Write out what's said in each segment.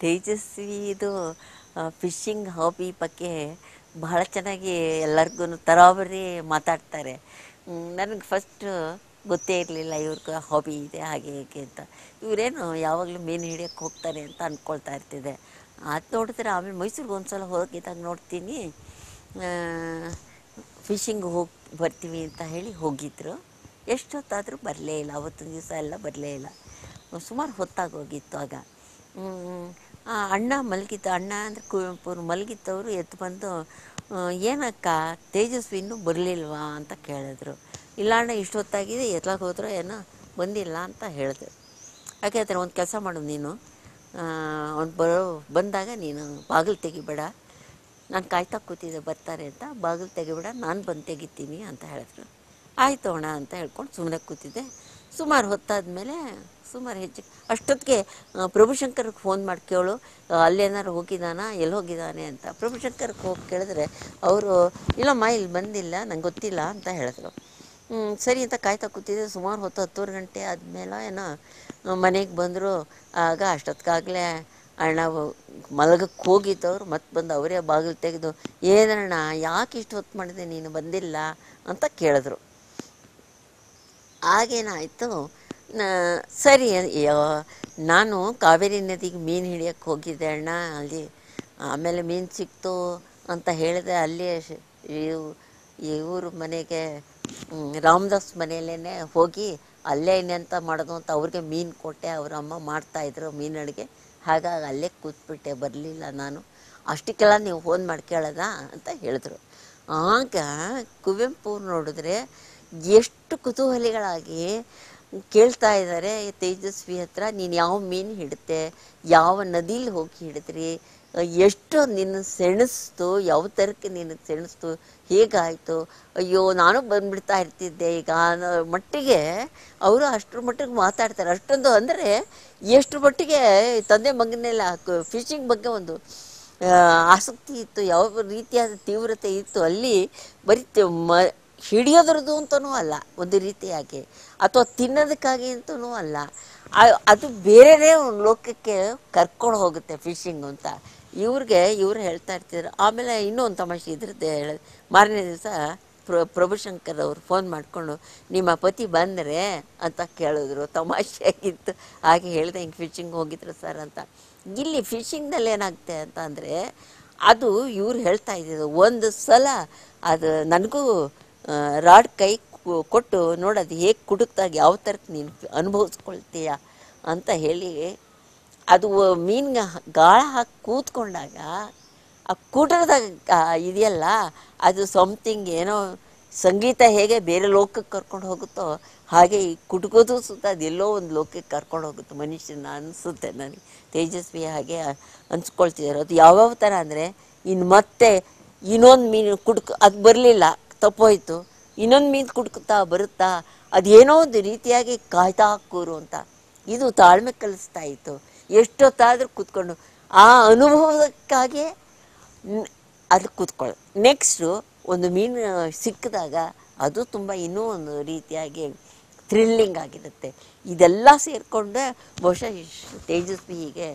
ತೇಜಸ್ವಿದು fishing hobby ಬಗ್ಗೆ ಬಹಳ ಚೆನ್ನಾಗಿ ಎಲ್ಲರಿಗೂ ತರಾವರಿ ಮಾತಾಡ್ತಾರೆ ನನಗೆ ಫಸ್ಟ್ ಗೊತ್ತೇ ಇರಲಿಲ್ಲ ಇವ್ರಿಗೆ ಹಾಬಿ ಇದೆ ಹಾಗೆ ಹೀಗೆ ಅಂತ ಇವರೇನು ಯಾವಾಗಲೂ ಮೀನು ಹಿಡಿಯೋಕ್ಕೆ ಹೋಗ್ತಾರೆ ಅಂತ ಅಂದ್ಕೊಳ್ತಾ ಇರ್ತಿದ್ದೆ ಅದು ನೋಡಿದ್ರೆ ಆಮೇಲೆ ಮೈಸೂರಿಗೆ ಒಂದು ಸಲ ಹೋಗಿದ್ದಾಗ ನೋಡ್ತೀನಿ ಫಿಶಿಂಗ್ ಹೋಗಿ ಬರ್ತೀವಿ ಅಂತ ಹೇಳಿ ಹೋಗಿದ್ದರು ಎಷ್ಟೊತ್ತಾದರೂ ಬರಲೇ ಇಲ್ಲ ಅವತ್ತಿನ ದಿವಸ ಎಲ್ಲ ಬರಲೇ ಇಲ್ಲ ಸುಮಾರು ಹೊತ್ತಾಗಿ ಹೋಗಿತ್ತು ಆಗ ಹ್ಮ್, ಆ ಅಣ್ಣ ಮಲಗಿದ್ದ ಅಣ್ಣ ಅಂದರೆ ಕುವೆಂಪುರು ಮಲಗಿದ್ದವರು ಎದ್ದು ಬಂದು ಆ, ಏನಕ್ಕ ತೇಜಸ್ವಿ ಇನ್ನೂ ಬರಲಿಲ್ವಾ ಅಂತ ಕೇಳಿದ್ರು ಇಲ್ಲ ಅಣ್ಣ ಇಷ್ಟೊತ್ತಾಗಿದೆ ಎತ್ಲಾಗ ಹೋದ್ರೋ ಏನೋ ಬಂದಿಲ್ಲ ಅಂತ ಹೇಳಿದ್ರು ಯಾಕೆ ಒಂದು ಕೆಲಸ ಮಾಡು ನೀನು ಅವ್ನು ಬರೋ ಬಂದಾಗ ನೀನು ಬಾಗಿಲು ತೆಗಿಬೇಡ ನಾನು ಕಾಯ್ತಾ ಕೂತಿದ್ದೆ ಬರ್ತಾರೆ ಅಂತ ಬಾಗಿಲು ತೆಗಿಬೇಡ ನಾನು ಬಂದು ತೆಗಿತೀನಿ ಅಂತ ಹೇಳಿದ್ರು ಆಯಿತು ಅಣ್ಣ ಅಂತ ಹೇಳ್ಕೊಂಡು ಸುಮ್ಮನೆ ಕೂತಿದ್ದೆ ಸುಮಾರು ಹೊತ್ತಾದಮೇಲೆ ಸುಮಾರು ಹೆಚ್ಚು ಅಷ್ಟೊತ್ತಿಗೆ ಆ, ಪ್ರಭುಶಂಕರ್ಗೆ ಫೋನ್ ಮಾಡಿ ಕೇಳು ಆ, ಅಲ್ಲೇನಾರು ಹೋಗಿದ್ದಾನ ಎಲ್ಲಿ ಹೋಗಿದ್ದಾನೆ ಅಂತ ಪ್ರಭುಶಂಕರ್ಗೆ ಹೋಗಿ ಕೇಳಿದ್ರೆ ಅವರು ಇಲ್ಲಮ್ಮ ಇಲ್ಲಿ ಬಂದಿಲ್ಲ ನಂಗೆ ಗೊತ್ತಿಲ್ಲ ಅಂತ ಹೇಳಿದ್ರು ಹ್ಮ್, ಸರಿ ಅಂತ ಕಾಯ್ತಾ ಕೂತಿದ್ದೆ ಸುಮಾರು ಹೊತ್ತು ಹತ್ತುವರೆ ಗಂಟೆ ಆದಮೇಲೆ ಏನೋ ಮನೆಗೆ ಬಂದರು ಆಗ ಅಷ್ಟೊತ್ತಿಗಾಗಲೇ ಅಣ್ಣ ಮಲಗಕ್ಕೆ ಹೋಗಿದ್ದವ್ರು ಮತ್ತೆ ಬಂದು ಅವರೇ ಬಾಗಿಲು ತೆಗೆದು ಏನಣ್ಣ ಯಾಕೆ ಇಷ್ಟು ಹೊತ್ತು ಮಾಡಿದೆ ನೀನು ಬಂದಿಲ್ಲ ಅಂತ ಕೇಳಿದ್ರು ಆಗೇನಾಯಿತು ಸರಿ ಯಾ- ನಾನು ಕಾವೇರಿ ನದಿಗೆ ಮೀನು ಹಿಡಿಯೋಕ್ಕೆ ಹೋಗಿದ್ದೆ ಅಣ್ಣ ಅಲ್ಲಿ ಆಮೇಲೆ ಮೀನು ಸಿಕ್ತು ಅಂತ ಹೇಳಿದೆ ಅಲ್ಲೇ ಶ್- ಇವ್- ಇವ್ರ ಮನೆಗೆ ಹ್ಮ್, ರಾಮದಾಸ್ ಮನೆಯಲ್ಲೇ ಹೋಗಿ ಅಲ್ಲೇ ಇನ್ನೆಂತ ಮಾಡೋದು ಅಂತ ಅವ್ರಿಗೆ ಮೀನು ಕೊಟ್ಟೆ ಅವ್ರ ಅಮ್ಮ ಮಾಡ್ತಾಯಿದ್ರು ಮೀನು ಅಡುಗೆ ಹಾಗಾಗಿ ಅಲ್ಲೇ ಕೂತ್ಬಿಟ್ಟೆ ಬರಲಿಲ್ಲ ನಾನು ಅಷ್ಟಕ್ಕೆಲ್ಲ ನೀವು ಫೋನ್ ಮಾಡಿ ಕೇಳೋದಾ ಅಂತ ಹೇಳಿದ್ರು ಆಗ ಕುವೆಂಪು ನೋಡಿದ್ರೆ ಎಷ್ಟು ಕುತೂಹಲಿಗಳಾಗಿ ಕೇಳ್ತಾ ಇದ್ದಾರೆ ತೇಜಸ್ವಿ ಹತ್ರ ನೀನು ಯಾವ ಮೀನು ಹಿಡುತ್ತೆ ಯಾವ ನದೀಲಿ ಹೋಗಿ ಹಿಡಿದ್ರಿ ಎಷ್ಟು ನಿನ್ನ ಸೆಣಸ್ತು ಯಾವ ಥರಕ್ಕೆ ನಿನಗೆ ಸೆಣಸ್ತು ಹೇಗಾಯಿತು ಅಯ್ಯೋ ನಾನು ಬಂದ್ಬಿಡ್ತಾ ಇರ್ತಿದ್ದೆ ಈಗ ಅನ್ನೋ ಮಟ್ಟಿಗೆ ಅವರು ಅಷ್ಟರ ಮಟ್ಟಿಗೆ ಮಾತಾಡ್ತಾರೆ ಅಷ್ಟೊಂದು ಅಂದರೆ ಎಷ್ಟು ಮಟ್ಟಿಗೆ ತಂದೆ ಮಗನೆಲ್ಲ ಫಿಶಿಂಗ್ ಬಗ್ಗೆ ಒಂದು ಆ, ಆಸಕ್ತಿ ಇತ್ತು ಯಾವ ರೀತಿಯಾದ ತೀವ್ರತೆ ಇತ್ತು ಅಲ್ಲಿ ಬರೀ ತಿ- ಮ ಹಿಡಿಯೋದ್ರದ್ದು ಅಂತನೂ ಅಲ್ಲ ಒಂದು ರೀತಿಯಾಗಿ ಅಥವಾ ತಿನ್ನೋದಕ್ಕಾಗಿ ಅಂತನೂ ಅಲ್ಲ ಆ- ಅದು ಬೇರೆನೇ ಒಂದು ಲೋಕಕ್ಕೆ ಕರ್ಕೊಂಡು ಹೋಗುತ್ತೆ ಫಿಶಿಂಗ್ ಅಂತ ಇವ್ರಿಗೆ ಇವ್ರು ಹೇಳ್ತಾ ಇರ್ತಿದ್ರು ಆಮೇಲೆ ಇನ್ನೂ ಒಂದು ತಮಾಷೆ ಇದ್ರದ್ದೇ ಹೇಳ ಮಾರನೇ ದಿವಸ ಪ್ರ ಪ್ರಭುಶಂಕರ್ ಅವರು ಫೋನ್ ಮಾಡಿಕೊಂಡು ನಿಮ್ಮ ಪತಿ ಬಂದರೆ ಅಂತ ಕೇಳಿದ್ರು ತಮಾಷೆಯಾಗಿತ್ತು ಹಾಗೆ ಹೇಳಿದೆ ಹಿಂಗೆ ಫಿಶಿಂಗ್ ಹೋಗಿದ್ರು ಸರ್ ಅಂತ ಇಲ್ಲಿ ಫಿಶಿಂಗ್ನಲ್ಲಿ ಏನಾಗುತ್ತೆ ಅಂತ ಅಂದರೆ ಅದು ಇವ್ರು ಹೇಳ್ತಾ ಇದ್ದಿದ್ದು ಒಂದು ಸಲ ಅದು ನನಗೂ ರಾಡ್ ಕೈ ಕೊ- ಕೊಟ್ಟು ನೋಡೋದು ಹೇಗೆ ಕುಡುಕ್ದಾಗ ಯಾವ ಥರಕ್ಕೆ ನೀನು ಅನುಭವಿಸ್ಕೊಳ್ತೀಯ ಅಂತ ಹೇಳಿ ಅದು ಮೀನಿಗೆ ಗಾಳ ಹಾಕಿ ಕೂತ್ಕೊಂಡಾಗ ಆ ಕೂಟದಾಗ ಇದೆಯಲ್ಲ ಅದು ಸಮಥಿಂಗ್ ಏನೋ ಸಂಗೀತ ಹೇಗೆ ಬೇರೆ ಲೋಕಕ್ಕೆ ಕರ್ಕೊಂಡು ಹೋಗುತ್ತೋ ಹಾಗೆ ಈ ಕುಟ್ಕೋದು ಸುತ್ತ ಅದೆಲ್ಲೋ ಒಂದು ಲೋಕಕ್ಕೆ ಕರ್ಕೊಂಡು ಹೋಗುತ್ತೆ ಮನುಷ್ಯನ ಅನಿಸುತ್ತೆ ನನಗೆ ತೇಜಸ್ವಿ ಹಾಗೆ ಅನ್ಸ್ಕೊಳ್ತಿದ್ದಾರೆ ಅದು ಯಾವ್ಯಾವ ಥರ ಅಂದರೆ ಇನ್ನು ಮತ್ತೆ ಇನ್ನೊಂದು ಮೀನು ಕುಡ್ಕ ಅದು ಬರಲಿಲ್ಲ ತಪ್ಪೋಯ್ತು ಇನ್ನೊಂದು ಮೀನು ಕುಡ್ಕುತ್ತಾ ಬರುತ್ತಾ ಅದೇನೋ ಒಂದು ರೀತಿಯಾಗಿ ಕಾಯ್ತಾ ಕೂರು ಅಂತ ಇದು ತಾಳ್ಮೆ ಕಲಿಸ್ತಾ ಇತ್ತು ಎಷ್ಟೊತ್ತಾದರೂ ಕೂತ್ಕೊಂಡು ಆ ಅನುಭವಕ್ಕಾಗಿ ನ್- ಅದು ಕೂತ್ಕೊಳ್ಳೋದು ನೆಕ್ಸ್ಟು ಒಂದು ಮೀನು ಸಿಕ್ಕಿದಾಗ ಅದು ತುಂಬ ಇನ್ನೂ ಒಂದು ರೀತಿಯಾಗಿ ಥ್ರಿಲ್ಲಿಂಗ್ ಆಗಿರುತ್ತೆ ಇದೆಲ್ಲ ಸೇರಿಕೊಂಡು ಬಹುಶಃ ಇಶ್- ತೇಜಸ್ವಿ ಹೀಗೆ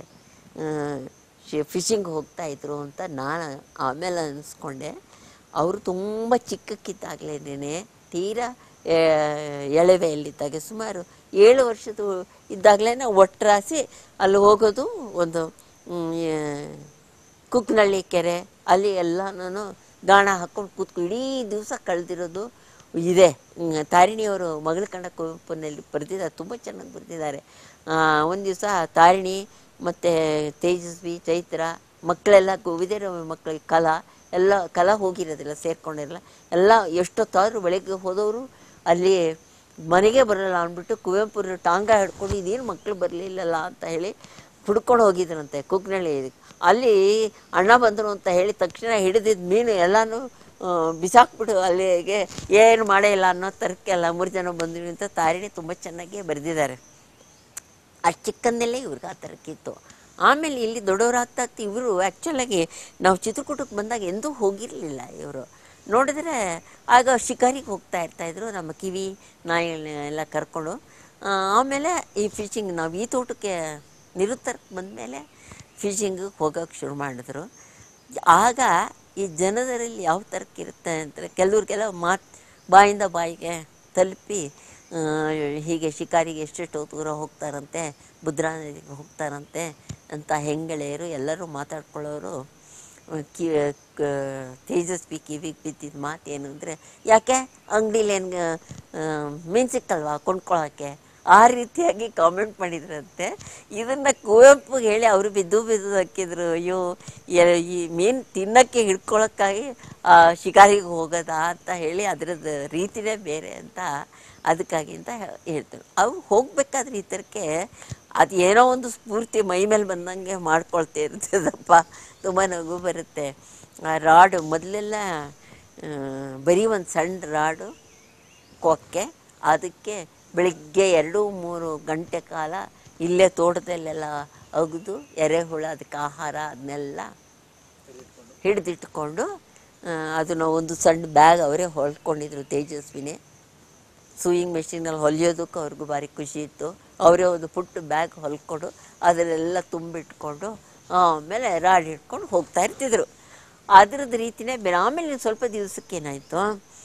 ಫಿಶಿಂಗ್ ಹೋಗ್ತಾ ಇದ್ರು ಅಂತ ನಾನು ಆಮೇಲೆ ಅನಿಸ್ಕೊಂಡೆ ಅವರು ತುಂಬ ಚಿಕ್ಕಕ್ಕಿದ್ದಾಗಲೇನೆ ತೀರಾ ಆ, ಎಳವೆಯಲ್ಲಿದ್ದಾಗ ಸುಮಾರು ಏಳು ವರ್ಷದ ಇದ್ದಾಗಲೇ ಒಟ್ಟರಾಸಿ ಅಲ್ಲಿ ಹೋಗೋದು ಒಂದು ಮ್, ಆ, ಕುಕ್ನಳ್ಳಿ ಕೆರೆ ಅಲ್ಲಿ ಎಲ್ಲನೂ ಗಾಣ ಹಾಕ್ಕೊಂಡು ಕೂತ್ಕೊ ಇಡೀ ದಿವಸ ಕಳೆದಿರೋದು ಇದೆ ಹ್ಮ್, ತಾರಿಣಿಯವರು ಮಗಳ ಕಂಡ ಕುವೆಂಪುನಲ್ಲಿ ಬರೆದಿದ್ದಾರೆ ತುಂಬ ಚೆನ್ನಾಗಿ ಬರೆದಿದ್ದಾರೆ ಒಂದು ದಿವಸ ತಾರಿಣಿ ಮತ್ತು ತೇಜಸ್ವಿ ಚೈತ್ರ ಮಕ್ಕಳೆಲ್ಲ ವಿದ್ಯಾರವಿ ಮಕ್ಕಳಿಗೆ ಕಲಾ ಎಲ್ಲ ಕಲಾ ಹೋಗಿರೋದಿಲ್ಲ ಸೇರ್ಕೊಂಡಿರಲ್ಲ ಎಲ್ಲ ಎಷ್ಟೊತ್ತಾದರೂ ಬೆಳಗ್ಗೆ ಹೋದವರು ಅಲ್ಲಿ ಮನೆಗೆ ಬರಲ್ಲ ಅಂದ್ಬಿಟ್ಟು ಕುವೆಂಪುರ ಟಾಂಗ ಹಿಡ್ಕೊಂಡು ಇದೇನು ಮಕ್ಕಳು ಬರಲಿಲ್ಲಲ್ಲ ಅಂತ ಹೇಳಿ ಹುಡ್ಕೊಂಡು ಹೋಗಿದ್ರಂತೆ ಕುಕ್ನಳ್ಳಿ ಅಲ್ಲಿ ಅಣ್ಣ ಬಂದರು ಅಂತ ಹೇಳಿ ತಕ್ಷಣ ಹಿಡಿದಿದ್ದ ಮೀನು ಎಲ್ಲನೂ ಆ, ಬಿಸಾಕ್ಬಿಟ್ಟು ಅಲ್ಲಿಗೆ ಏನು ಮಾಡೇ ಇಲ್ಲ ಅನ್ನೋ ಥರಕ್ಕೆಲ್ಲ ಮೂರು ಜನ ಬಂದ್ವಿ ಅಂತ ತಾರಿಣಿ ತುಂಬ ಚೆನ್ನಾಗಿ ಬರೆದಿದ್ದಾರೆ ಅಷ್ಟು ಚಿಕ್ಕಂದಲ್ಲೇ ಇವ್ರಿಗೆ ಆ ಥರಕ್ಕಿತ್ತು ಆಮೇಲೆ ಇಲ್ಲಿ ದೊಡ್ಡವರಾಗ್ತಾ ಆಗ್ತಾ ಇವರು ಆ್ಯಕ್ಚುಲಾಗಿ ನಾವು ಚಿತ್ರಕೂಟಕ್ಕೆ ಬಂದಾಗ ಎಂದೂ ಹೋಗಿರಲಿಲ್ಲ ಇವರು ನೋಡಿದ್ರೆ ಆಗ ಶಿಕಾರಿಗೆ ಹೋಗ್ತಾ ಇರ್ತಾಯಿದ್ರು ನಮ್ಮ ಕಿವಿ ನಾಯಿ ಎಲ್ಲ ಕರ್ಕೊಂಡು ಆ, ಆಮೇಲೆ ಈ ಫಿಶಿಂಗ್ ನಾವು ಈ ತೋಟಕ್ಕೆ ನಿರುತ್ತರಕ್ಕೆ ಬಂದಮೇಲೆ ಫಿಶಿಂಗಿಗೆ ಹೋಗೋಕೆ ಶುರು ಮಾಡಿದ್ರು ಆಗ ಈ ಜನರಲ್ಲಿ ಯಾವ ಥರಕ್ಕಿರುತ್ತೆ ಅಂದರೆ ಕೆಲವ್ರಿಗೆಲ್ಲ ಮಾತು ಬಾಯಿಂದ ಬಾಯಿಗೆ ತಲುಪಿ ಆ, ಹೀಗೆ ಶಿಕಾರಿಗೆ ಎಷ್ಟೆಷ್ಟೋ ದೂರ ಹೋಗ್ತಾರಂತೆ ಭದ್ರಾ ನದಿಗೆ ಹೋಗ್ತಾರಂತೆ ಅಂತ ಹೆಂಗಳೆಯರು ಎಲ್ಲರೂ ಮಾತಾಡ್ಕೊಳ್ಳೋರು ಕಿ ಕ- ತೇಜಸ್ವಿ ಕಿವಿಗೆ ಬಿದ್ದಿದ್ದ ಮಾತು ಏನು ಅಂದರೆ ಯಾಕೆ ಅಂಗಡಿಲಿ ಏನು ಮೀನು ಸಿಕ್ಕಲ್ವಾ ಕೊಂಡ್ಕೊಳ್ಳೋಕ್ಕೆ ಆ ರೀತಿಯಾಗಿ ಕಾಮೆಂಟ್ ಮಾಡಿದ್ರಂತೆ ಇದನ್ನು ಕುವೆಂಪು ಹೇಳಿ ಅವರು ಬಿದ್ದು ಬಿದ್ದು ಹಾಕಿದ್ರು ಅಯ್ಯೋ ಎ- ಈ ಮೀನು ತಿನ್ನೋಕ್ಕೆ ಹಿಡ್ಕೊಳಕ್ಕಾಗಿ ಆ, ಶಿಕಾರಿಗೆ ಹೋಗೋದಾ ಅಂತ ಹೇಳಿ ಅದರದ್ದು ರೀತಿನೇ ಬೇರೆ ಅಂತ ಅದಕ್ಕಾಗಿ ಅಂತ ಹೇ- ಹೇಳ್ತಾರೆ ಅವ್ರು ಹೋಗ್ಬೇಕಾದ್ರೆ ಈ ಥರಕ್ಕೆ ಅದು ಏನೋ ಒಂದು ಸ್ಫೂರ್ತಿ ಮೈ ಮೇಲೆ ಬಂದಂಗೆ ಮಾಡ್ಕೊಳ್ತಾ ಇರ್ತದಪ್ಪ ತುಂಬ ನಗು ಬರುತ್ತೆ ಆ ರಾಡು ಮೊದಲೆಲ್ಲ ಆ, ಬರೀ ಒಂದು ಸಣ್ಣ ರಾಡು ಕೊಕ್ಕೆ ಅದಕ್ಕೆ ಬೆಳಿಗ್ಗೆ ಎರಡು ಮೂರು ಗಂಟೆ ಕಾಲ ಇಲ್ಲೇ ತೋಟದಲ್ಲೆಲ್ಲ ಅಗೆದು ಎರೆಹುಳ ಅದಕ್ಕೆ ಆಹಾರ ಅದನ್ನೆಲ್ಲ ಹಿಡಿದಿಟ್ಕೊಂಡು ಅದನ್ನು ಒಂದು ಸಣ್ಣ ಬ್ಯಾಗ್ ಅವರೇ ಹೊಲ್ಕೊಂಡಿದ್ರು ತೇಜಸ್ವಿನೇ ಸೂಯಿಂಗ್ ಮೆಷಿನಲ್ಲಿ ಹೊಲಿಯೋದಕ್ಕೆ ಅವ್ರಿಗೂ ಭಾರಿ ಖುಷಿ ಇತ್ತು ಅವರೇ ಒಂದು ಪುಟ್ಟ ಬ್ಯಾಗ್ ಹೊಲ್ಕೊಂಡು ಅದರಲ್ಲೆಲ್ಲ ತುಂಬಿಟ್ಕೊಂಡು ಆಮೇಲೆ ರಾಡ್ ಹಿಡ್ಕೊಂಡು ಹೋಗ್ತಾ ಇರ್ತಿದ್ರು ಅದ್ರದ್ದು ರೀತಿನೇ ಬೇರೆ ಆಮೇಲೆ ಸ್ವಲ್ಪ ದಿವಸಕ್ಕೆ ಏನಾಯಿತು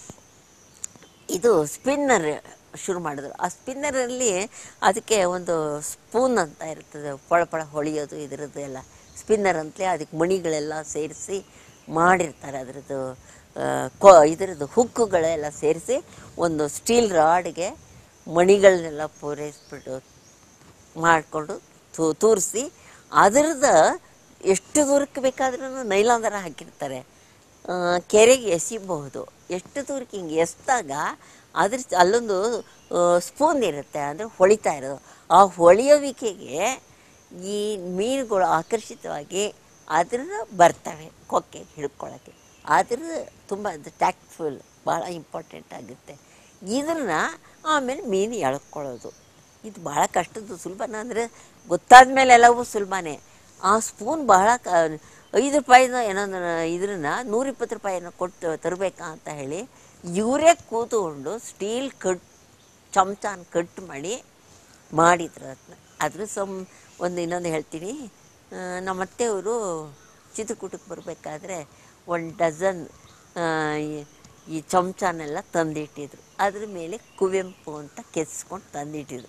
ಇದು ಸ್ಪಿನ್ನರ್ ಶುರು ಮಾಡಿದ್ರು ಆ ಸ್ಪಿನ್ನರಲ್ಲಿ ಅದಕ್ಕೆ ಒಂದು ಸ್ಪೂನ್ ಅಂತ ಇರ್ತದೆ ಪಳ ಪಳ ಹೊಳೆಯೋದು ಇದರದ್ದು ಎಲ್ಲ ಸ್ಪಿನ್ನರ್ ಅಂತಲೇ ಅದಕ್ಕೆ ಮಣಿಗಳೆಲ್ಲ ಸೇರಿಸಿ ಮಾಡಿರ್ತಾರೆ ಅದರದ್ದು ಆ, ಕೊ ಇದರದ್ದು ಹುಕ್ಕುಗಳೆಲ್ಲ ಸೇರಿಸಿ ಒಂದು ಸ್ಟೀಲ್ ರಾಡ್ಗೆ ಮಣಿಗಳನ್ನೆಲ್ಲ ಪೂರೈಸ್ಬಿಟ್ಟು ಮಾಡಿಕೊಂಡು ತೂ ತೂರಿಸಿ ಅದರದ್ದು ಎಷ್ಟು ದೂರಕ್ಕೆ ಬೇಕಾದ್ರೂ ನೈಲಾನ್ ದಾರ ಹಾಕಿರ್ತಾರೆ ಆ, ಕೆರೆಗೆ ಎಸಿಬಹುದು ಎಷ್ಟು ದೂರಕ್ಕೆ ಹಿಂಗೆ ಎಸ್ದಾಗ ಅದ್ರ ಅಲ್ಲೊಂದು ಸ್ಪೂನ್ ಇರುತ್ತೆ ಅಂದರೆ ಹೊಳಿತಾ ಇರೋದು ಆ ಹೊಳೆಯುವಿಕೆಗೆ ಈ ಮೀನುಗಳು ಆಕರ್ಷಿತವಾಗಿ ಅದನ್ನು ಬರ್ತವೆ ಕೊಕ್ಕೆ ಹಿಡ್ಕೊಳ್ಳೋಕ್ಕೆ ಅದ್ರ ತುಂಬ ಅದು ಟ್ಯಾಕ್ಟ್ಫುಲ್ ಭಾಳ ಇಂಪಾರ್ಟೆಂಟ್ ಆಗುತ್ತೆ ಇದನ್ನು ಆಮೇಲೆ ಮೀನು ಎಳ್ಕೊಳ್ಳೋದು ಇದು ಭಾಳ ಕಷ್ಟದ್ದು ಸುಲಭನ ಅಂದರೆ ಗೊತ್ತಾದ ಮೇಲೆ ಎಲ್ಲವೂ ಸುಲಭನೇ ಆ ಸ್ಪೂನ್ ಬಹಳ ಕ ಐದು ರೂಪಾಯಿನ ಏನೋ ಇದ್ರನ್ನ ನೂರಿಪ್ಪತ್ತು ರೂಪಾಯಿನ ಕೊಟ್ಟು ತರಬೇಕಾ ಅಂತ ಹೇಳಿ ಇವರೇ ಕೂತ್ಕೊಂಡು ಸ್ಟೀಲ್ ಕಟ್ ಚಮಚಾನ ಕಟ್ ಮಾಡಿ ಮಾಡಿದ್ರು ಅದನ್ನ ಅದ್ರ ಸಮ್ ಒಂದು ಇನ್ನೊಂದು ಹೇಳ್ತೀನಿ ಆ, ನಮ್ಮ ಅತ್ತೆಯವರು ಚಿತ್ರಕೂಟಕ್ಕೆ ಬರಬೇಕಾದ್ರೆ ಒಂದು ಡಜನ್ ಆ, ಈ- ಈ ಚಮಚನೆಲ್ಲ ತಂದಿಟ್ಟಿದ್ರು ಅದ್ರ ಮೇಲೆ ಕುವೆಂಪು ಅಂತ ಕೆಸ್ಕೊಂಡು ತಂದಿಟ್ಟಿದ್ರು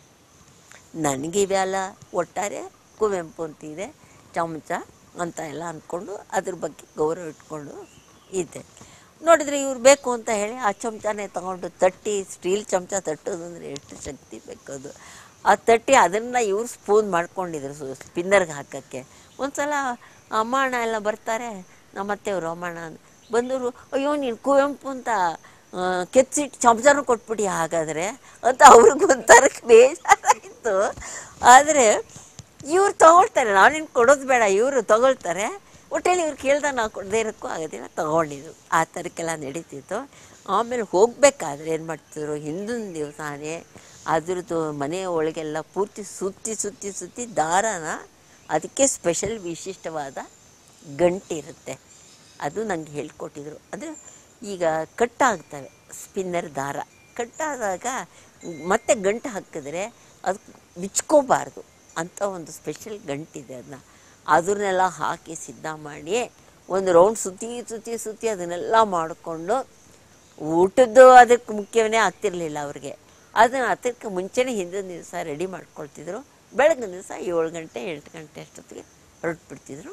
ನನಗೆ ಇವೆಲ್ಲ ಒಟ್ಟಾರೆ ಕುವೆಂಪು ಅಂತಿದೆ ಚಮಚ ಅಂತ ಎಲ್ಲ ಅಂದ್ಕೊಂಡು ಅದ್ರ ಬಗ್ಗೆ ಗೌರವ ಇಟ್ಕೊಂಡು ಇದ್ದೆ ನೋಡಿದ್ರೆ ಇವ್ರು ಬೇಕು ಅಂತ ಹೇಳಿ ಆ ಚಮಚನೇ ತಗೊಂಡು ತಟ್ಟಿ ಸ್ಟೀಲ್ ಚಮಚ ತಟ್ಟೋದು ಅಂದರೆ ಎಷ್ಟು ಶಕ್ತಿ ಬೇಕದು ಆ ತಟ್ಟಿ ಅದನ್ನು ಇವ್ರು ಸ್ಪೂನ್ ಮಾಡ್ಕೊಂಡಿದ್ರು ಸ್ಪಿನ್ನರ್ಗೆ ಹಾಕೋಕ್ಕೆ ಒಂದು ಸಲ ಅಮ್ಮಣ್ಣ ಎಲ್ಲ ಬರ್ತಾರೆ ನಮ್ಮ ಅತ್ತೆಯವರು ಅಮ್ಮಣ್ಣ ಬಂದರು ಅಯ್ಯೋ ನೀನು ಕುವೆಂಪು ಅಂತ ಆ, ಕೆತ್ತಿಟ್ಟು ಚಮಚನೂ ಕೊಟ್ಬಿಡಿ ಹಾಗಾದರೆ ಅಂತ ಅವ್ರಿಗೆ ಒಂಥರ ಬೇಜಾರಾಯಿತು ಆದರೆ ಇವ್ರು ತಗೊಳ್ತಾರೆ ನಾನೇನು ಕೊಡೋದು ಬೇಡ ಇವರು ತಗೊಳ್ತಾರೆ ಒಟ್ಟಲ್ಲಿ ಇವ್ರು ಕೇಳ್ದ ನಾವು ಕೊಡದೇ ಇರೋಕ್ಕೂ ಆಗೋದಿಲ್ಲ ತಗೊಂಡಿದ್ದು ಆ ಥರಕ್ಕೆಲ್ಲ ನಡೀತಿತ್ತು ಆಮೇಲೆ ಹೋಗಬೇಕಾದ್ರೆ ಏನು ಮಾಡ್ತಿದ್ರು ಹಿಂದಿನ ದಿವಸನೇ ಅದ್ರದ್ದು ಮನೆಯ ಒಳಗೆಲ್ಲ ಪೂರ್ತಿ ಸುತ್ತಿ ಸುತ್ತಿ ಸುತ್ತಿ ದಾರನ ಅದಕ್ಕೆ ಸ್ಪೆಷಲ್ ವಿಶಿಷ್ಟವಾದ ಗಂಟಿರುತ್ತೆ ಅದು ನಂಗೆ ಹೇಳ್ಕೊಟ್ಟಿದ್ರು ಅಂದರೆ ಈಗ ಕಟ್ಟಾಗ್ತವೆ ಸ್ಪಿನ್ನರ್ ದಾರ ಕಟ್ಟಾದಾಗ ಮತ್ತೆ ಗಂಟು ಹಾಕಿದ್ರೆ ಅದು ಬಿಚ್ಕೋಬಾರ್ದು ಅಂತ ಒಂದು ಸ್ಪೆಷಲ್ ಗಂಟಿದೆ ಅದನ್ನ ಅದನ್ನೆಲ್ಲ ಹಾಕಿ ಸಿದ್ಧ ಮಾಡಿ ಒಂದು ರೌಂಡ್ ಸುತ್ತಿ ಸುತ್ತಿ ಸುತ್ತಿ ಅದನ್ನೆಲ್ಲ ಮಾಡಿಕೊಂಡು ಊಟದ್ದು ಅದಕ್ಕೆ ಮುಖ್ಯವೇ ಆಗ್ತಿರ್ಲಿಲ್ಲ ಅವ್ರಿಗೆ ಅದನ್ನು ಅದಕ್ಕೆ ಮುಂಚೆನೇ ಹಿಂದಿನ ದಿವಸ ರೆಡಿ ಮಾಡ್ಕೊಳ್ತಿದ್ರು ಬೆಳಗಿನ ದಿವಸ ಏಳು ಗಂಟೆ ಎಂಟು ಗಂಟೆ ಅಷ್ಟೊತ್ತಿಗೆ ಹೊರಟ್ಬಿಡ್ತಿದ್ರು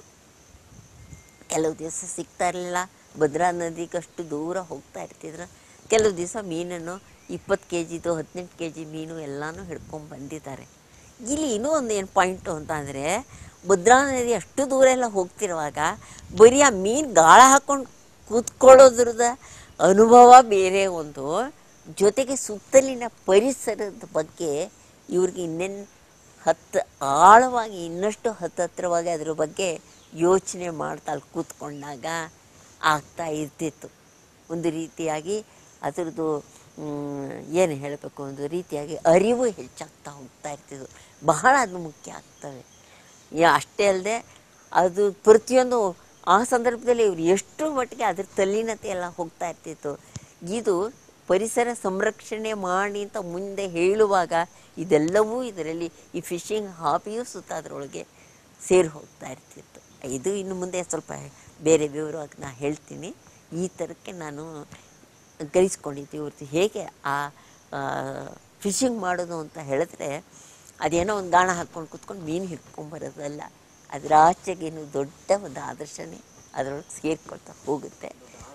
ಕೆಲವು ದಿವಸ ಸಿಗ್ತಾ ಇರಲಿಲ್ಲ ಭದ್ರಾ ನದಿಗೆ ಅಷ್ಟು ದೂರ ಹೋಗ್ತಾ ಇರ್ತಿದ್ರು ಕೆಲವು ದಿವಸ ಮೀನನ್ನು ಇಪ್ಪತ್ತು ಕೆ ಜಿದು ಹದಿನೆಂಟು ಕೆ ಜಿ ಮೀನು ಎಲ್ಲನೂ ಹಿಡ್ಕೊಂಡು ಬಂದಿದ್ದಾರೆ ಇಲ್ಲಿ ಇನ್ನೂ ಒಂದು ಏನು ಪಾಯಿಂಟು ಅಂತ ಅಂದರೆ ಭದ್ರಾ ನದಿ ಅಷ್ಟು ದೂರ ಎಲ್ಲ ಹೋಗ್ತಿರುವಾಗ ಬರೀ ಆ ಮೀನು ಗಾಳ ಹಾಕ್ಕೊಂಡು ಕೂತ್ಕೊಳ್ಳೋದ್ರದ ಅನುಭವ ಬೇರೆ ಒಂದು ಜೊತೆಗೆ ಸುತ್ತಲಿನ ಪರಿಸರದ ಬಗ್ಗೆ ಇವ್ರಿಗೆ ಇನ್ನೇನು ಹತ್ತು ಆಳವಾಗಿ ಇನ್ನಷ್ಟು ಹತ್ತತ್ರವಾಗಿ ಅದ್ರ ಬಗ್ಗೆ ಯೋಚನೆ ಮಾಡ್ತಾ ಅಲ್ಲಿ ಕೂತ್ಕೊಂಡಾಗ ಆಗ್ತಾ ಇರ್ತಿತ್ತು ಒಂದು ರೀತಿಯಾಗಿ ಅದರದ್ದು ಏನು ಹೇಳಬೇಕು ಒಂದು ರೀತಿಯಾಗಿ ಅರಿವು ಹೆಚ್ಚಾಗ್ತಾ ಹೋಗ್ತಾ ಇರ್ತಿದ್ವು ಬಹಳ ಅದು ಮುಖ್ಯ ಆಗ್ತವೆ ಯಾ ಅಷ್ಟೇ ಅಲ್ಲದೆ ಅದು ಪ್ರತಿಯೊಂದು ಆ ಸಂದರ್ಭದಲ್ಲಿ ಇವ್ರು ಎಷ್ಟು ಮಟ್ಟಿಗೆ ಅದ್ರ ತಲ್ಲೀನತೆ ಎಲ್ಲ ಹೋಗ್ತಾ ಇರ್ತಿತ್ತು ಇದು ಪರಿಸರ ಸಂರಕ್ಷಣೆ ಮಾಡಿ ಅಂತ ಮುಂದೆ ಹೇಳುವಾಗ ಇದೆಲ್ಲವೂ ಇದರಲ್ಲಿ ಈ ಫಿಶಿಂಗ್ ಹಾಬಿಯೂ ಸುತ್ತ ಅದರೊಳಗೆ ಸೇರಿ ಹೋಗ್ತಾ ಇರ್ತಿತ್ತು ಇದು ಇನ್ನು ಮುಂದೆ ಸ್ವಲ್ಪ ಬೇರೆ ವಿವರವಾಗಿ ನಾನು ಹೇಳ್ತೀನಿ ಈ ಥರಕ್ಕೆ ನಾನು ಗ್ರಹಿಸ್ಕೊಂಡಿದ್ದೆ ಇವ್ರದ್ದು ಹೇಗೆ ಆ ಫಿಶಿಂಗ್ ಮಾಡೋದು ಅಂತ ಹೇಳಿದ್ರೆ ಅದೇನೋ ಒಂದು ಗಾಣ ಹಾಕ್ಕೊಂಡು ಕುತ್ಕೊಂಡು ಮೀನು ಹಿಡ್ಕೊಂಬರೋದಲ್ಲ ಅದರ ಆಚೆಗೇನು ದೊಡ್ಡ ಒಂದು ಆದರ್ಶನೇ ಅದರೊಳಗೆ ಸೇರ್ಕೊಳ್ತಾ ಹೋಗುತ್ತೆ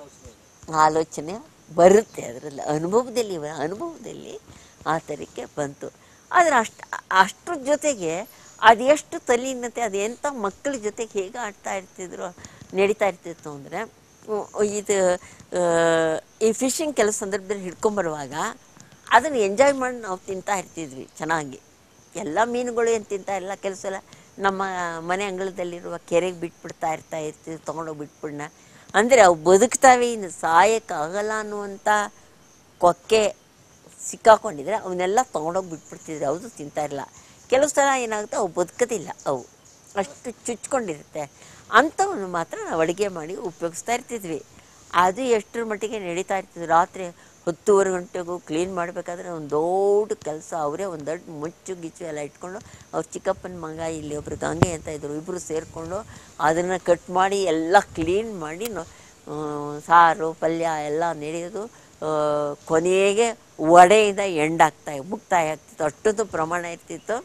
ಆಲೋಚನೆ ಬರುತ್ತೆ ಅದರಲ್ಲಿ ಅನುಭವದಲ್ಲಿ ಅನುಭವದಲ್ಲಿ ಆ ಥರಕ್ಕೆ ಬಂತು ಆದರೆ ಅಷ್ಟು ಅಷ್ಟ್ರ ಜೊತೆಗೆ ಅದೆಷ್ಟು ತಲ್ಲೀನತೆ ಅದು ಎಂಥ ಮಕ್ಕಳ ಜೊತೆಗೆ ಹೇಗೆ ಆಡ್ತಾ ಇರ್ತಿದ್ರು ನಡೀತಾ ಇರ್ತಿತ್ತು ಅಂದರೆ ಇದು ಆ, ಈ ಫಿಶಿಂಗ್ ಕೆಲವು ಸಂದರ್ಭದಲ್ಲಿ ಹಿಡ್ಕೊಂಬರುವಾಗ ಅದನ್ನು ಎಂಜಾಯ್ ಮಾಡಿ ನಾವು ತಿಂತಾ ಇರ್ತಿದ್ವಿ ಚೆನ್ನಾಗಿ ಎಲ್ಲ ಮೀನುಗಳು ಏನು ತಿಂತಾ ಇಲ್ಲ ಕೆಲಸ ಎಲ್ಲ ನಮ್ಮ ಮನೆ ಅಂಗಳದಲ್ಲಿರುವ ಕೆರೆಗೆ ಬಿಟ್ಬಿಡ್ತಾ ಇರ್ತಾ ಇರ್ತೀವಿ ತೊಗೊಂಡೋಗಿ ಬಿಟ್ಬಿಡ್ನ ಅಂದರೆ ಅವು ಬದುಕ್ತಾವೆ ಇನ್ನು ಸಾಯಕ್ಕಾಗಲ್ಲ ಅನ್ನುವಂಥ ಕೊಕ್ಕೆ ಸಿಕ್ಕಾಕೊಂಡಿದ್ರೆ ಅವನ್ನೆಲ್ಲ ತೊಗೊಂಡೋಗಿ ಬಿಟ್ಬಿಡ್ತಿದ್ರು ಯಾವುದು ತಿಂತಾ ಇರಲ್ಲ ಕೆಲವು ಸಲ ಏನಾಗುತ್ತೆ ಅವು ಬದುಕೋದಿಲ್ಲ ಅವು ಅಷ್ಟು ಚುಚ್ಕೊಂಡಿರುತ್ತೆ ಅಂಥವನ್ನು ಮಾತ್ರ ನಾವು ಅಡುಗೆ ಮಾಡಿ ಉಪಯೋಗಿಸ್ತಾ ಇರ್ತಿದ್ವಿ ಅದು ಎಷ್ಟರ ಮಟ್ಟಿಗೆ ನಡೀತಾ ಇರ್ತಿದ್ವಿ ರಾತ್ರಿ ಹತ್ತುವರೆ ಗಂಟೆಗೂ ಕ್ಲೀನ್ ಮಾಡಬೇಕಾದ್ರೆ ಒಂದು ದೊಡ್ಡ ಕೆಲಸ ಅವರೇ ಒಂದು ದೊಡ್ಡ ಮುಚ್ಚು ಗಿಚ್ಚು ಎಲ್ಲ ಇಟ್ಕೊಂಡು ಅವ್ರ ಚಿಕ್ಕಪ್ಪನ ಮಗ ಇಲ್ಲಿ ಒಬ್ರು ಗಂಗೆ ಅಂತ ಇದ್ದರು ಇಬ್ಬರು ಸೇರಿಕೊಂಡು ಅದನ್ನು ಕಟ್ ಮಾಡಿ ಎಲ್ಲ ಕ್ಲೀನ್ ಮಾಡಿ ನ- ಆ, ಸಾರು ಪಲ್ಯ ಎಲ್ಲ ನಡೆಯೋದು ಆ, ಕೊನೆಗೆ ವಡೆಯಿಂದ ಎಂಡಾಗ್ತಾ ಮುಕ್ತಾಯ ಆಗ್ತಿತ್ತು ಅಷ್ಟೊಂದು ಪ್ರಮಾಣ ಇರ್ತಿತ್ತು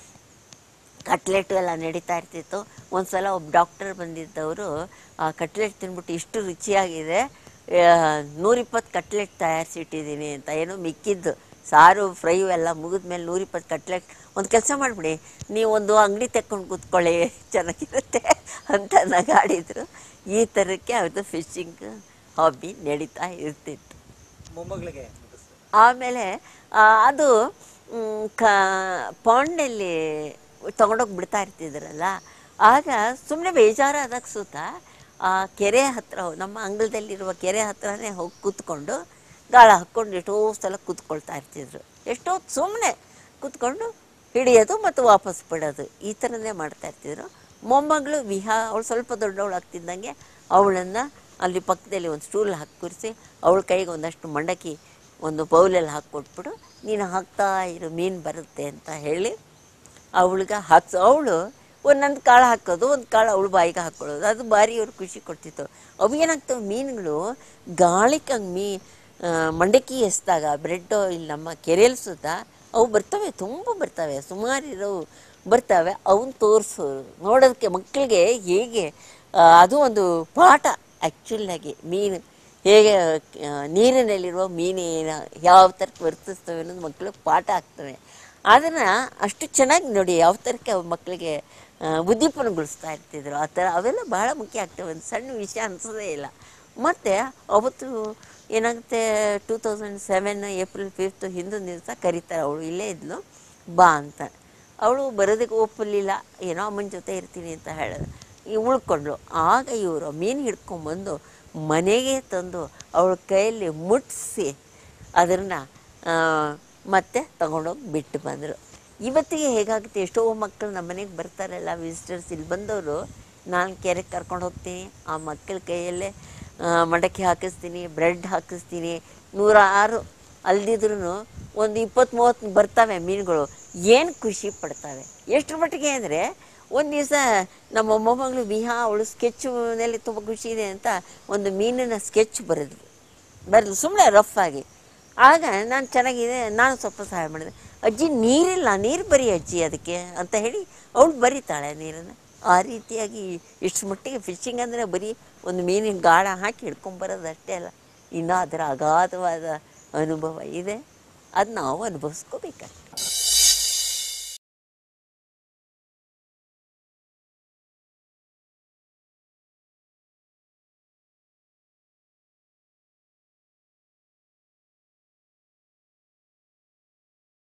ಕಟ್ಲೆಟು ಎಲ್ಲ ನಡೀತಾ ಇರ್ತಿತ್ತು ಒಂದು ಸಲ ಒಬ್ಬ ಡಾಕ್ಟರ್ ಬಂದಿದ್ದವರು ಆ ಕಟ್ಲೆಟ್ ತಿಂದ್ಬಿಟ್ಟು ಇಷ್ಟು ರುಚಿಯಾಗಿದೆ ನೂರಿಪ್ಪತ್ತು ಕಟ್ಲೆಟ್ ತಯಾರಿಸಿಟ್ಟಿದ್ದೀನಿ ಅಂತ ಏನೋ ಮಿಕ್ಕಿದ್ದು ಸಾರು ಫ್ರೈ ಎಲ್ಲ ಮುಗಿದ್ಮೇಲೆ ನೂರಿಪ್ಪತ್ತು ಕಟ್ಲೆಟ್ ಒಂದು ಕೆಲಸ ಮಾಡಿಬಿಡಿ ನೀವು ಒಂದು ಅಂಗಡಿ ತೆಕ್ಕೊಂಡು ಕೂತ್ಕೊಳ್ಳಿ ಚೆನ್ನಾಗಿರುತ್ತೆ ಅಂತ ನಗಾಡಿದ್ರು ಈ ಥರಕ್ಕೆ ಅವ್ರದ್ದು ಫಿಶಿಂಗ್ ಹಾಬಿ ನಡೀತಾ ಇರ್ತಿತ್ತು ಮೊಮ್ಮಗಳಿಗೆ ಆಮೇಲೆ ಆ, ಅದು ಮ್, ಕ ಪಾಂಡಲ್ಲಿ ತೊಗೊಂಡೋಗಿ ಬಿಡ್ತಾ ಇರ್ತಿದ್ರಲ್ಲ ಆಗ ಸುಮ್ಮನೆ ಬೇಜಾರಾದಾಗ ಸುತ್ತ ಆ ಕೆರೆ ಹತ್ರ ಹೋ- ನಮ್ಮ ಅಂಗಳದಲ್ಲಿರುವ ಕೆರೆ ಹತ್ರನೇ ಹೋಗಿ ಕೂತ್ಕೊಂಡು ಗಾಳ ಹಾಕ್ಕೊಂಡು ಎಷ್ಟೋ ಸಲ ಕೂತ್ಕೊಳ್ತಾ ಇರ್ತಿದ್ರು ಎಷ್ಟೋ ಸುಮ್ಮನೆ ಕೂತ್ಕೊಂಡು ಹಿಡಿಯೋದು ಮತ್ತು ವಾಪಸ್ ಬಿಡೋದು ಈ ಥರನೇ ಮಾಡ್ತಾ ಇರ್ತಿದ್ರು ಮೊಮ್ಮಗಳು ವಿಹಾ ಅವಳು ಸ್ವಲ್ಪ ದೊಡ್ಡವಳು ಆಗ್ತಿದ್ದಂಗೆ ಅವಳನ್ನು ಅಲ್ಲಿ ಪಕ್ಕದಲ್ಲಿ ಒಂದು ಸ್ಟೂಲ್ ಹಾಕಿ ಕೂರಿಸಿ ಅವಳ ಕೈಗೆ ಒಂದಷ್ಟು ಮಂಡಕ್ಕಿ ಒಂದು ಬೌಲಲ್ಲಿ ಹಾಕ್ಕೊಟ್ಬಿಟ್ಟು ನೀನು ಹಾಕ್ತಾ ಇರು ಮೀನು ಬರುತ್ತೆ ಅಂತ ಹೇಳಿ ಅವಳಿಗೆ ಹಾಕ್ಸು ಅವಳು ಒಂದೊಂದು ಕಾಳು ಹಾಕೋದು ಒಂದು ಕಾಳು ಅವಳು ಬಾಯಿಗೆ ಹಾಕ್ಕೊಳ್ಳೋದು ಅದು ಭಾರಿ ಅವ್ರು ಖುಷಿ ಕೊಡ್ತಿತ್ತು ಅವು ಏನಾಗ್ತವೆ ಮೀನುಗಳು ಗಾಳಿಗೆ ಹಂಗೆ ಮೀ ಆ, ಮಂಡಕ್ಕಿ ಎಸ್ದಾಗ ಬ್ರೆಡ್ಡು ಇಲ್ಲಿ ನಮ್ಮ ಕೆರೆಯಲ್ಲಿ ಸುತ್ತ ಅವು ಬರ್ತವೆ ತುಂಬ ಬರ್ತವೆ ಸುಮಾರು ಇರೋವು ಬರ್ತವೆ ಅವನ್ನ ತೋರಿಸು ನೋಡೋದಕ್ಕೆ ಮಕ್ಕಳಿಗೆ ಹೇಗೆ ಆ, ಅದು ಒಂದು ಪಾಠ ಆ್ಯಕ್ಚುಲಾಗಿ ಮೀನು ಹೇಗೆ ಆ, ನೀರಿನಲ್ಲಿರುವ ಮೀನು ಏನು ಯಾವ ಥರ ವರ್ತಿಸ್ತವೆ ಅನ್ನೋದು ಮಕ್ಕಳಿಗೆ ಪಾಠ ಆಗ್ತವೆ ಅದನ್ನು ಅಷ್ಟು ಚೆನ್ನಾಗಿ ನೋಡಿ ಯಾವ ಥರಕ್ಕೆ ಅವು ಮಕ್ಕಳಿಗೆ ಆ, ಉದ್ದೀಪನಗೊಳಿಸ್ತಾ ಇರ್ತಿದ್ರು ಆ ಥರ ಅವೆಲ್ಲ ಬಹಳ ಮುಖ್ಯ ಆಗ್ತವೆ ಒಂದು ಸಣ್ಣ ವಿಷಯ ಅನಿಸೋದೇ ಇಲ್ಲ ಮತ್ತು ಅವತ್ತು ಏನಾಗುತ್ತೆ two thousand seven April fifth ಹಿಂದಿನ ದಿವಸ ಕರೀತಾರೆ ಅವಳು ಇಲ್ಲೇ ಇದ್ಲು ಬಾ ಅಂತ ಅವಳು ಬರೋದಕ್ಕೆ ಒಪ್ಪಲಿಲ್ಲ ಏನೋ ಅಮ್ಮನ ಜೊತೆ ಇರ್ತೀನಿ ಅಂತ ಹೇಳಿದ ಈ ಉಳ್ಕೊಂಡ್ಳು ಆಗ ಇವರು ಮೀನು ಹಿಡ್ಕೊಂಬಂದು ಮನೆಗೆ ತಂದು ಅವಳ ಕೈಯಲ್ಲಿ ಮುಟ್ಟಿಸಿ ಅದನ್ನು ಮತ್ತೆ ತಗೊಂಡೋಗಿ ಬಿಟ್ಟು ಬಂದರು ಇವತ್ತಿಗೆ ಹೇಗಾಗುತ್ತೆ ಎಷ್ಟೋ ಮಕ್ಕಳು ನಮ್ಮ ಮನೆಗೆ ಬರ್ತಾರಲ್ಲ ವಿಸಿಟರ್ಸ್ ಇಲ್ಲಿ ಬಂದವರು ನಾನು ಕೆರೆಗೆ ಕರ್ಕೊಂಡು ಹೋಗ್ತೀನಿ ಆ ಮಕ್ಕಳ ಕೈಯಲ್ಲೇ ಆ, ಮಂಡಕ್ಕಿ ಹಾಕಿಸ್ತೀನಿ ಬ್ರೆಡ್ ಹಾಕಿಸ್ತೀನಿ ನೂರಾರು ಅಲ್ದಿದ್ರು ಒಂದು ಇಪ್ಪತ್ತು ಮೂವತ್ತು ಬರ್ತವೆ ಮೀನುಗಳು ಏನು ಖುಷಿ ಪಡ್ತವೆ ಎಷ್ಟರ ಮಟ್ಟಿಗೆ ಅಂದರೆ ಒಂದು ದಿವಸ ನಮ್ಮ ಮೊಮ್ಮಗಳು ವಿಹಾ ಅವಳು ಸ್ಕೆಚ್ನಲ್ಲಿ ತುಂಬ ಖುಷಿ ಇದೆ ಅಂತ ಒಂದು ಮೀನಿನ ಸ್ಕೆಚ್ ಬರೆದ್ಲು ಬರೆದು ಸುಮ್ಮನೆ ರಫ್ ಆಗಿ ಆಗ ನಾನು ಚೆನ್ನಾಗಿದೆ ನಾನು ಸ್ವಲ್ಪ ಸಹಾಯ ಮಾಡಿದೆ ಅಜ್ಜಿ ನೀರಿಲ್ಲ ನೀರು ಬರಿ ಅಜ್ಜಿ ಅದಕ್ಕೆ ಅಂತ ಹೇಳಿ ಅವಳು ಬರೀತಾಳೆ ನೀರನ್ನು ಆ ರೀತಿಯಾಗಿ ಇಷ್ಟು ಮಟ್ಟಿಗೆ ಫಿಶಿಂಗ್ ಅಂದರೆ ಬರೀ ಒಂದು ಮೀನಿನ ಗಾಳ ಹಾಕಿ ಹಿಡ್ಕೊಂಬರೋದು ಅಷ್ಟೇ ಅಲ್ಲ ಇನ್ನೂ ಅದರ ಅಗಾಧವಾದ ಅನುಭವ ಇದೆ ಅದು ನಾವು ಅನುಭವಿಸ್ಕೋಬೇಕಷ್ಟೆ